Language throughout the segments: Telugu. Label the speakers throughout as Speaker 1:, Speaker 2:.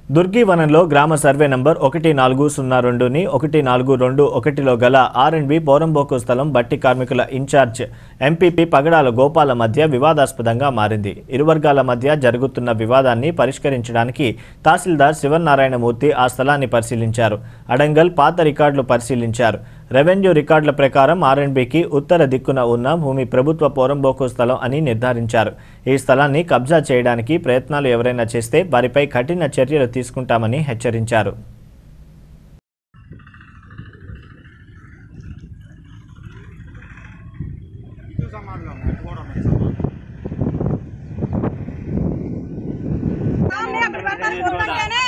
Speaker 1: దుర్గివనంలో గ్రామ సర్వే నంబర్ ఒకటి నాలుగు సున్నా రెండుని ఒకటి నాలుగు రెండు ఒకటిలో గల ఆర్ అండ్ బి పోరంబోకు స్థలం బట్టి కార్మికుల ఇన్ఛార్జ్ ఎంపీపీ పగడాల గోపాల మధ్య వివాదాస్పదంగా మారింది ఇరు వర్గాల మధ్య జరుగుతున్న వివాదాన్ని పరిష్కరించడానికి తహసీల్దార్ శివనారాయణమూర్తి ఆ స్థలాన్ని పరిశీలించారు అడంగల్ పాత రికార్డులు పరిశీలించారు రెవెన్యూ రికార్డుల ప్రకారం ఆర్ఎండ్బికి ఉత్తర దిక్కున ఉన్న భూమి ప్రభుత్వ పోరంబోకు స్థలం అని నిర్ధారించారు ఈ స్థలాన్ని కబ్జా చేయడానికి ప్రయత్నాలు ఎవరైనా చేస్తే వారిపై కఠిన చర్యలు తీసుకుంటామని హెచ్చరించారు
Speaker 2: हमने अपने बर्तन खोल कर देने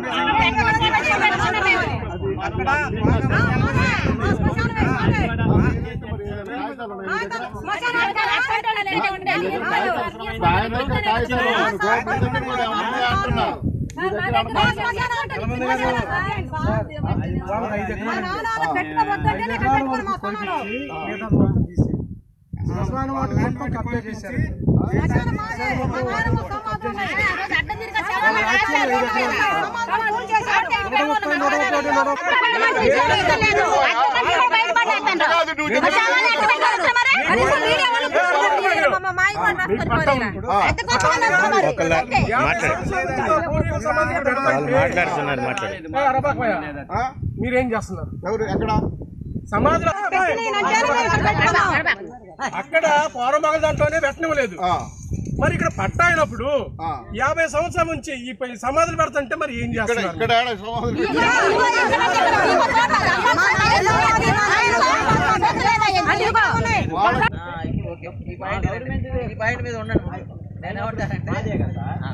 Speaker 2: अక్కడ
Speaker 3: శ్మశాన వాటికి మొత్తం కబ్జా చేశారు
Speaker 1: మాట్లాడుతున్నారు మాట్లాడు
Speaker 3: మీరేం చేస్తున్నారు
Speaker 4: ఎవరు ఎక్కడ
Speaker 3: సమాధిలో అక్కడ పౌరమగ దాంట్లోనే పెట్టనివ్వలేదు
Speaker 4: ఆ,
Speaker 3: మరి ఇక్కడ పట్టా అయినప్పుడు
Speaker 4: ఆ.
Speaker 3: యాభై సంవత్సరాల నుంచి ఈ పై- సమాధులు పెడుతుంటే మరి ఏం
Speaker 4: ఇక్కడ
Speaker 3: చేస్తున్నారు
Speaker 4: ఇక్కడ ఏడ సమాధులు పెట్టి వాళ్ళ-
Speaker 5: ఓకే ఈ పాయింట్ ఈ పాయింట్ మీద ఉండండి నేను ఏమంటానంటే ఆ.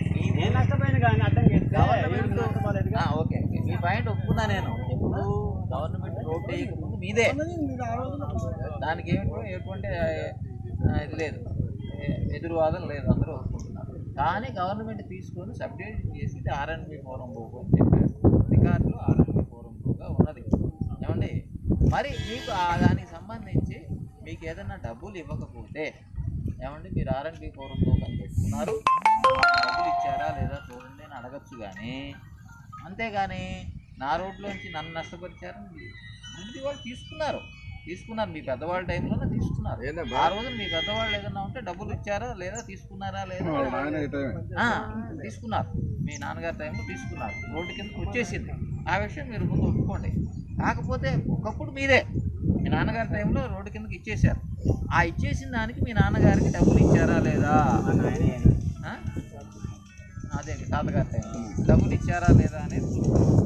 Speaker 5: గవర్నమెంట్ ఆ, ఓకే మీ పాయింట్ ఒప్పుకున్నా నేను ఎప్పుడు గవర్నమెంట్ రోడ్ వేయకముందు మీదే దానికి ఏమిటి ఎటువంటి ఆ, ఇది లేదు ఏ- ఎదురువాదం లేదు అందరూ ఒప్పుకుంటున్నారు కానీ గవర్నమెంట్ తీసుకొని సబ్డివిజన్ చేసి ఆర్ఎన్బి ఫోరం పోకు అని చెప్పారు రికార్డులో ఆర్ఎన్బి ఫోరం పోగా ఉన్నది ఏమండి మరి మీకు ఆ దానికి సంబంధించి మీకు ఏదైనా డబ్బులు ఇవ్వకపోతే ఏమండి మీరు ఆర్ఎన్బి ఫోరం పోకు అని పెట్టుకున్నారు డబ్బులు ఇచ్చారా లేదా చూడండి అని అడగచ్చు కానీ అంతేగాని నా రోడ్లోంచి నన్ను నష్టపరిచారని ముందు వాళ్ళు తీసుకున్నారు తీసుకున్నారు మీ పెద్దవాళ్ళ టైంలోనే తీసుకున్నారు ఆ రోజు మీ పెద్దవాళ్ళు ఏదన్నా ఉంటే డబ్బులు ఇచ్చారా లేదా తీసుకున్నారా లేదా ఆ, తీసుకున్నారు మీ నాన్నగారి టైంలో తీసుకున్నారు రోడ్డు కిందకి వచ్చేసింది ఆ విషయం మీరు ముందు ఒప్పుకోండి కాకపోతే ఒకప్పుడు మీదే మీ నాన్నగారి టైంలో రోడ్డు కిందకి ఇచ్చేశారు ఆ ఇచ్చేసిన దానికి మీ నాన్నగారికి డబ్బులు ఇచ్చారా లేదా ఆ? అదే మీ తాతగారి టైంలో డబ్బులు ఇచ్చారా లేదా అనేది చూసుకోండి